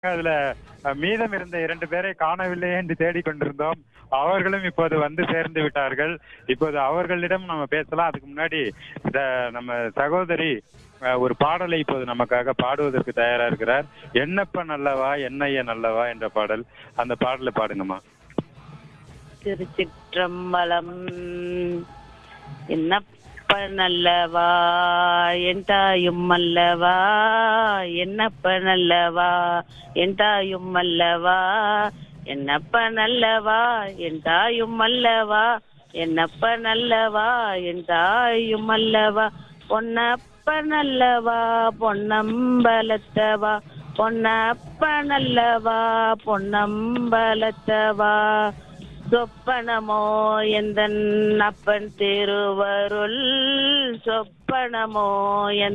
அதுல அஹ், மீதம் இருந்த இரண்டு பேரை காணவில்லை என்று தேடிக் கொண்டிருந்தோம் அவர்களும் இப்போது வந்து சேர்ந்து விட்டார்கள் இப்போது அவர்களிடம் நம்ம பேசலாம் அதுக்கு முன்னாடி இந்த நம்ம சகோதரி அஹ், ஒரு பாடலை இப்போது நமக்காக பாடுவதற்கு தயாரா இருக்கிறார் என்னப்ப நல்லவா என்னைய நல்லவா என்ற பாடல் அந்த பாடலை பாடுங்கம்மா திருச்சிற்றம்பலம் என்னப்ப நல்லவா என் தாயும் அல்லவா என்னப்ப நல்லவா என் தாயும் அல்லவா என்னப்ப நல்லவா என் தாயும் அல்லவா என்னப்ப நல்லவா என் தாயும் அல்லவா பொன்னப்ப நல்லவா பொன்னம்பலத்தவா பொன்னப்ப நல்லவா பொன்னம்பலத்தவா சொப்பனமோ எந்தன் அப்பன் திருவருள் சொப்பனமோ என்